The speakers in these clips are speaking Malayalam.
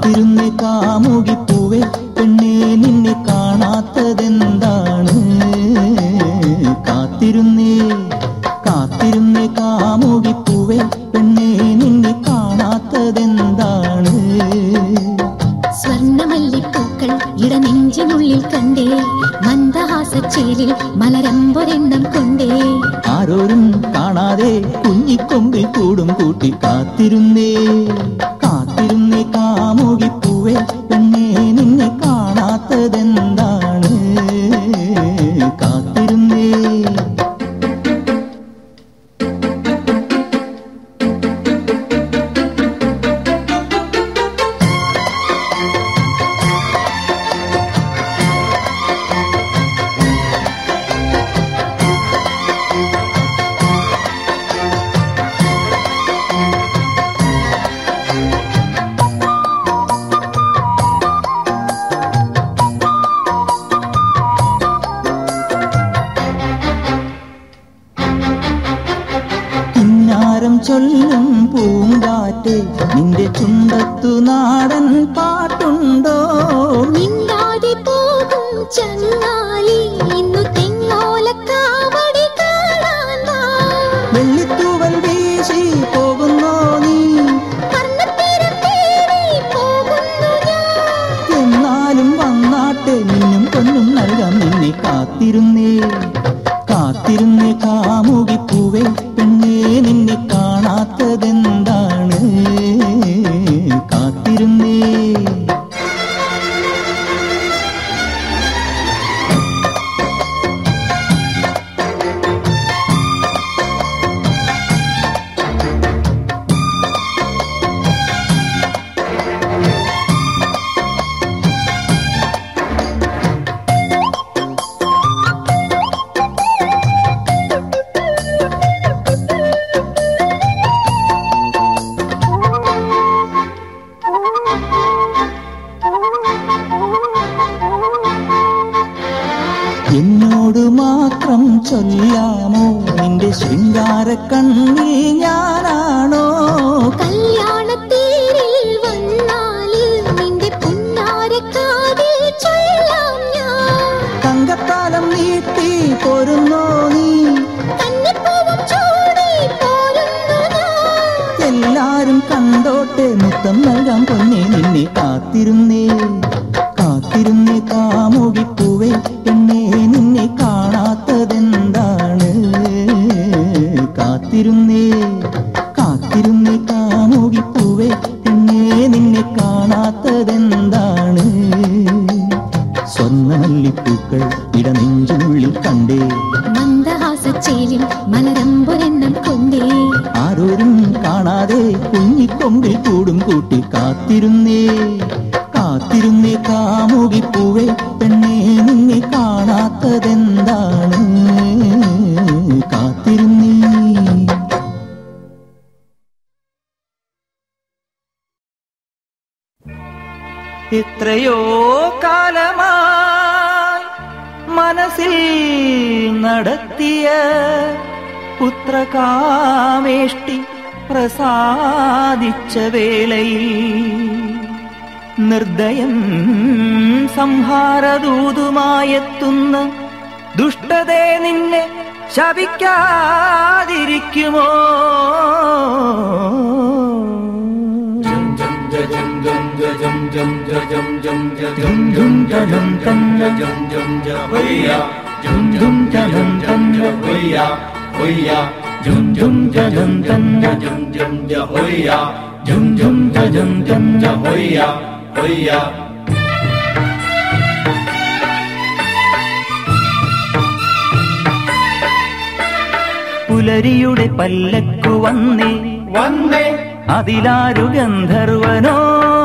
കാത്തിരുന്നേ കാമുകിപ്പൂവേ പെണ്ണേ നിന്നെ കാണാത്തതെന്താണ് കാത്തിരുന്നേ കാത്തിരുന്നേ കാമുകിപ്പൂവേ പെണ്ണേ നിന്നെ കാണാത്തതെന്താണ് സ്വർണമല്ലിപ്പൂക്കൾ ഇടനെഞ്ചിനുള്ളിൽ കണ്ടേ മന്ദഹാസച്ചേലിൽ മലരമ്പൊരെണ്ണം കൊണ്ടേ ആരോരും കാണാതെ കുഞ്ഞിക്കൊമ്പിൽ കൂടും കൂട്ടി കാത്തിരുന്നേ കാത്തിരുന്നേ കാമുകിപ്പൂവേ പെണ്ണേ നിന്നെ കാണാത്തതെന്താണ് കാത്തിരുന്നേ കിന്നാരം ചൊല്ലും പൂങ്കാറ്റെ നിന്റെ ചുണ്ടത്തു നാടൻ പാട്ടുണ്ടോ മിണ്ടാതെ പോകും ചങ്ങാലി ഇന്നു തെങ്ങോലക്കാവടി കാണാൻ വാ. വെള്ളിത്തൂവൽ വീശി പോകുന്നോ നീ വർണ്ണത്തീരം തേടി പോകുന്നു ഞാൻ. എന്നാലും വന്നാട്ടെ നിന്നും പൊന്നും നൽകാം നിന്നെ കാത്തിരുന്നേ കാത്തിരുന്നേ കാമുകിപ്പൂവേ പെണ്ണേ നിന്നെ കാണാത്തതെന്താണ് കാത്തിരുന്നേ എന്നോട് മാത്രം ചൊല്ലാമോ നിന്റെ ശൃംഗാര കണ്ണി ഞാനാണോ കല്യാണത്തേരിൽ വന്നാല് നിന്റെ പുന്നാരക്കാതിൽ ചൊല്ലാം ഞാൻ തങ്കത്താലം നീട്ടി പോരുന്നോ നീ കന്നിപ്പൂവും ചൂടി പോരുന്നു ഞാൻ എല്ലാരും കണ്ടോട്ടെ മുത്തം നൽകാൻ പൊന്നെ നിന്നെ കാത്തിരുന്നേ കാത്തിരുന്നേ കാമുകിപ്പൂവേ എന്നെ നിന്നെ കാണാത്തതെന്താണ് കാത്തിരുന്നേ കാത്തിരുന്നേ കാമുകിപ്പൂവേ എന്നെ നിന്നെ കാണാത്തതെന്താണ് സ്വർണ്ണമല്ലിപ്പൂക്കൾ ഇടനെഞ്ചിനുള്ളിൽ കണ്ടേ മന്ദഹാസച്ചേലിൽ മലരമ്പൊരെണ്ണം കൊണ്ടേ ആരോരും കാണാതെ കുഞ്ഞിക്കൊമ്പിൽ കൂടും കൂട്ടി കാത്തിരുന്നേ കാത്തിരുന്നേ കാമുകിപ്പൂവേ പെണ്ണേ നിന്നെ കാണാത്തതെന്താണ് കാത്തിരുന്നേ എത്രയോ കാലമായി മനസ്സിൽ നടത്തിയ പുത്രകാമേഷ്ടി പ്രസാദിച്ച വേളയിൽ നിർദ്ദയം സംഹാരദൂതുമായെത്തുന്ന ദുഷ്ടതേ നിന്നെ ശപിക്കാതിരിക്കുമോ ജം ജം ജലം തന്ന ജം ജം ജം ജം ജലം തന്ന ജം ജം ജലം തന്ന ജം ജം ജലം തന്ന പുലരിയുടെ പല്ലക്കു വന്നേ വന്നേ അതിലാരു ഗന്ധർവനോ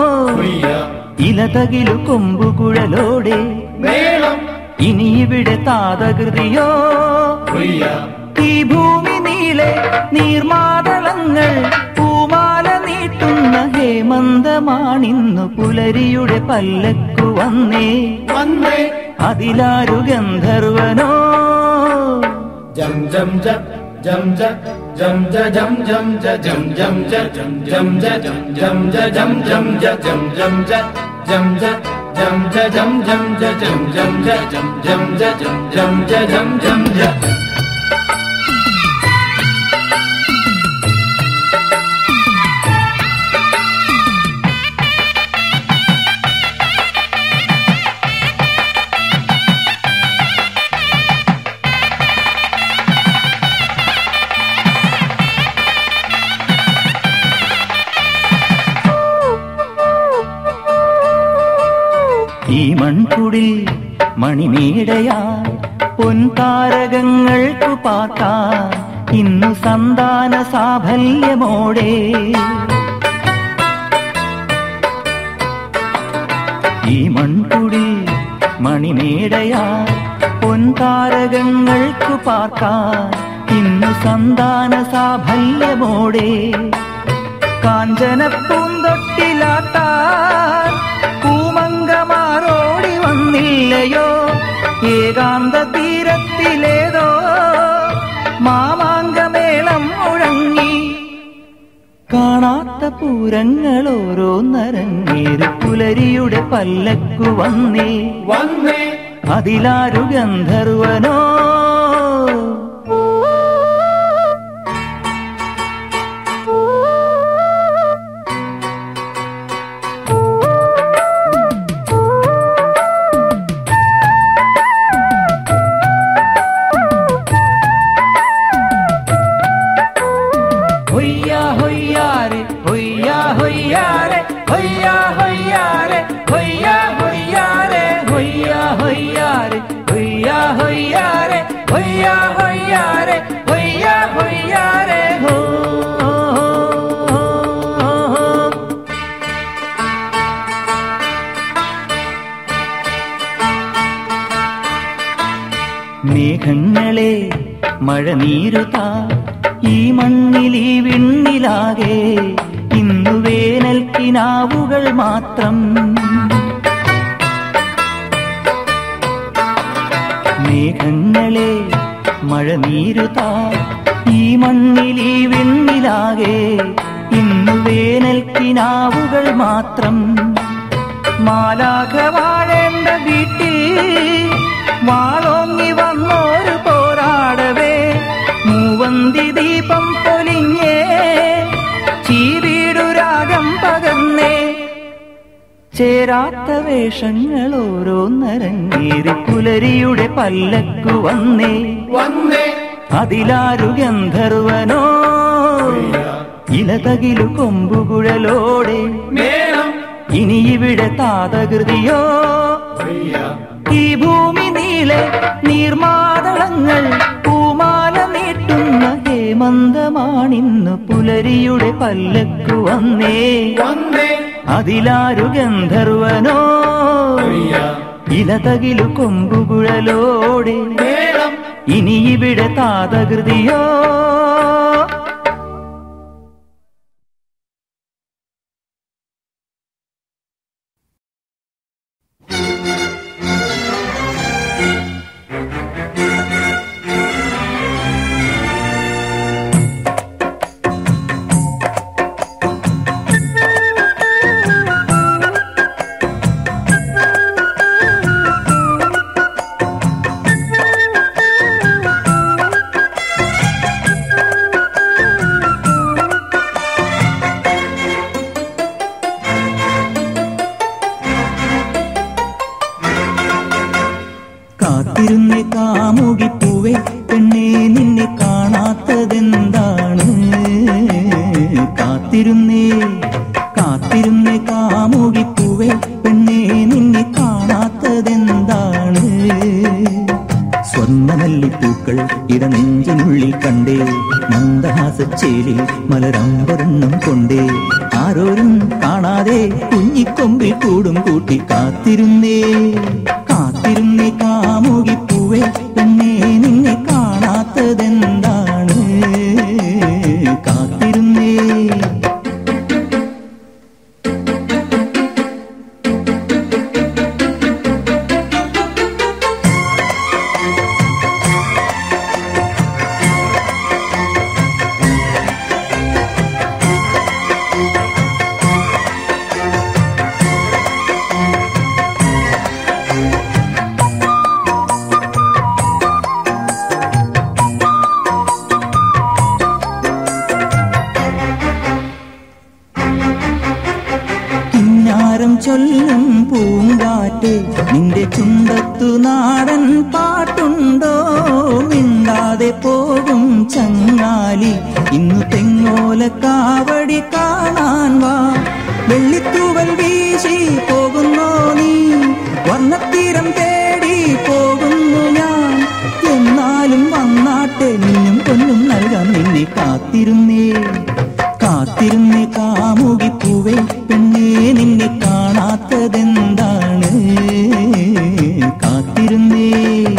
ഇലതകിലു കൊമ്പുകുഴലോടെ മേളം ഇനി ഇവിടെ താതകൃതിയോ കൊയ്യ ഈ ഭൂമി നീളെ നീർമാതളങ്ങൾ പൂമാല നീട്ടുന്ന ഹേമന്തമാണിന്നു പുലരിയുടെ പല്ലക്കു വന്നേ വന്നേ അതിലാരു ഗന്ധർവനോ ജം ജം ജ ജം ജ jam ja jam jam ja jam jam ja jam jam ja jam jam ja jam jam ja jam jam ja jam ja jam ja jam jam ja jam jam ja jam jam ja jam jam ja jam jam ja ഈ മൺകുടിൽ മണിമേടയായി പൊൻതാരകങ്ങൾക്കു പാർക്കാൻ ഇന്നു സന്താന സാഫല്യമോടെ ഈ മൺകുടിൽ മണിമേടയായി പൊൻതാരകങ്ങൾക്കു പാർക്കാൻ ഇന്നു സന്താന സാഫല്യമോടെ കാഞ്ചന പൂന്തൊട്ടിലാട്ടാൻ പൂമങ്കമാരോടി വന്നില്ലയോ ഏകാന്ത തീരത്തിലേതോ മാമാങ്കമേളം മുഴങ്ങി കാണാത്ത പൂരങ്ങൾ ഓരോന്നരങ്ങേറി പുലരിയുടെ പല്ലക്കു വന്നേ വന്നേ അതിലാരു ഗന്ധർവനോ ഹൊയ്യ ഹൊയ്യാരെ ഹൊയ്യ ഹൊയ്യാരെ ഹൊയ്യ ഹൊയ്യാരെ ഹൊയ്യ ഹൊയ്യാരെ ഹൊയ്യ ഹൊയ്യാരെ ഹൊയ്യ ഹൊയ്യാരെ ഹൊയ്യ ഹൊയ്യാരെ ഹൊയ്യ ഹൊയ്യാരെ ഹോ മേഘങ്ങളെ മഴ നീരുതാ ഈ മണ്ണിൽ ഈ വിണ്ണിലാകെ ഇന്നു വേനൽക്കിനാവുകൾ മാത്രം മേഘങ്ങളെ മഴ നീരുതാ ഈ മണ്ണിൽ ഈ വിണ്ണിലാകെ ഇന്നു വേനൽക്കിനാവുകൾ മാത്രം മാലാഖ വാഴേണ്ട വീട്ടിൽ വാളോങ്ങി വന്നോരു പോരാടവേ മൂവന്തി ദീപം പൊലിഞ്ഞേ ചീവീടുരാഗം പകർന്നേ ചേരാത്ത വേഷങ്ങൾ ഓരോന്നരങ്ങേറി പുലരിയുടെ പല്ലക്കു വന്നേ വന്നേ അതിലാരു ഗന്ധർവനോ ഇലതകിലു കൊമ്പുകുഴലോടെ മേളം ഇനി ഇവിടെ താതകൃതിയോ ഈ ഭൂമി നീളെ നീർമാതളങ്ങൾ പൂമാല നീട്ടുന്ന ഹേമന്തമാണിന്ന് പുലരിയുടെ പല്ലക്കു വന്നേ വന്നേ അതിലാരു ഗന്ധർവനോ ഇലതകിലു കൊമ്പുകുഴലോടെ മേളം ഇനി ഇവിടെ താതകൃതിയോ കാത്തിരുന്നേ കാമുകിപ്പൂവേ പെണ്ണേ നിന്നെ കാണാത്തതെന്താണ് കാത്തിരുന്നേ കാത്തിരുന്നേ കാമുകിപ്പൂവേ പെണ്ണേ നിന്നെ കാണാത്തതെന്താണ് സ്വർണ്ണമല്ലിപ്പൂക്കൾ ഇടനെഞ്ചിനുള്ളിൽ കണ്ടേ മന്ദഹാസച്ചേലിൽ മലരമ്പൊരെണ്ണം കൊണ്ടേ ആരോരും കാണാതെ കുഞ്ഞിക്കൊമ്പിൽ കൂടും കൂട്ടി കാത്തിരുന്നേ കാത്തിരുന്നേ കാമുകിപ്പൂവേ പെണ്ണേ നിന്നെ കാണാത്തതെന്താണ് കാത്തിരുന്നേ ചൊല്ലും പൂങ്കാറ്റ് നിന്റെ ചുണ്ടത്തു നാടൻ പാട്ടുണ്ടോ മിണ്ടാതെ പോകും ചങ്ങാലി ഇന്നു തെങ്ങോല കാവടി കാണാൻ വാ വെള്ളിത്തൂവൽ വീശി പോകുന്നോ നീ വർണ്ണത്തീരം തേടി പോകുന്നു ഞാൻ എന്നാലും വന്നാട്ടെ നിന്നും പൊന്നും നൽകാൻ നിന്നെ കാത്തിരുന്നേ കാത്തിരുന്നേ കാമുകിപ്പൂവേ പെണ്ണേ നിന്നെ കാണാത്തതെന്താണ് കാത്തിരുന്നേ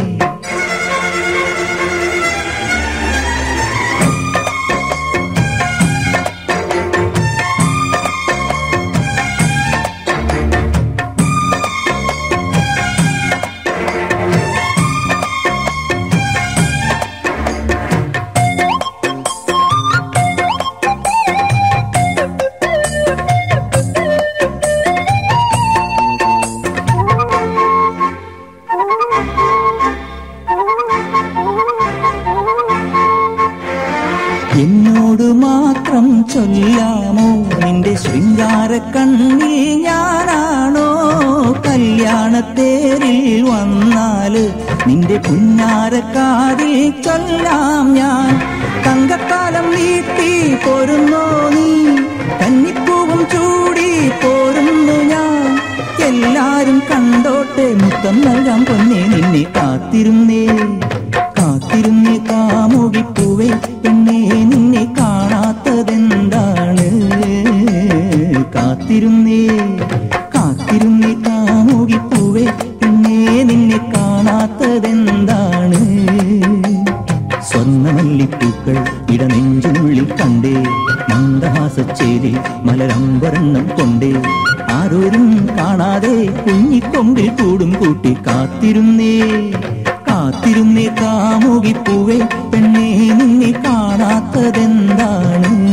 എന്നോട് മാത്രം ചൊല്ലാമോ നിന്റെ ശൃംഗാര കണ്ണിൽ ഞാനാണോ കല്യാണത്തേരിൽ വന്നാല് നിന്റെ പുന്നാരക്കാതിൽ ചൊല്ലാം ഞാൻ തങ്കക്കാലം നീട്ടി പോരുന്നോ നീ കന്നിപ്പൂവും ചൂടി പോരുന്നു ഞാൻ എല്ലാരും കണ്ടോട്ടെ മുത്തം നൽകാൻ പൊന്നെ നിന്നെ കാത്തിരുന്നേ കാത്തിരുന്നേ കാമുകിപ്പൂവേ പെണ്ണേ നിന്നെ കാണാത്തതെന്താണ് കാത്തിരുന്നേ കാത്തിരുന്നേ കാമുകിപ്പൂവേ പെണ്ണേ നിന്നെ കാണാത്തതെന്താണ് സ്വർണ്ണമല്ലിപ്പൂക്കൾ ഇടനെഞ്ചുള്ളിൽ കണ്ടേ മന്ദഹാസച്ചേരി മലരമ്പരെണ്ണം കൊണ്ടേ ആരോരും കാണാതെ കുഞ്ഞിക്കൊമ്പിൽ കൂടും കൂട്ടി കാത്തിരുന്നേ കാത്തിരുന്നേ കാമുകിപ്പൂവേ പെണ്ണേ നിന്നെ കാണാത്തതെന്താണ്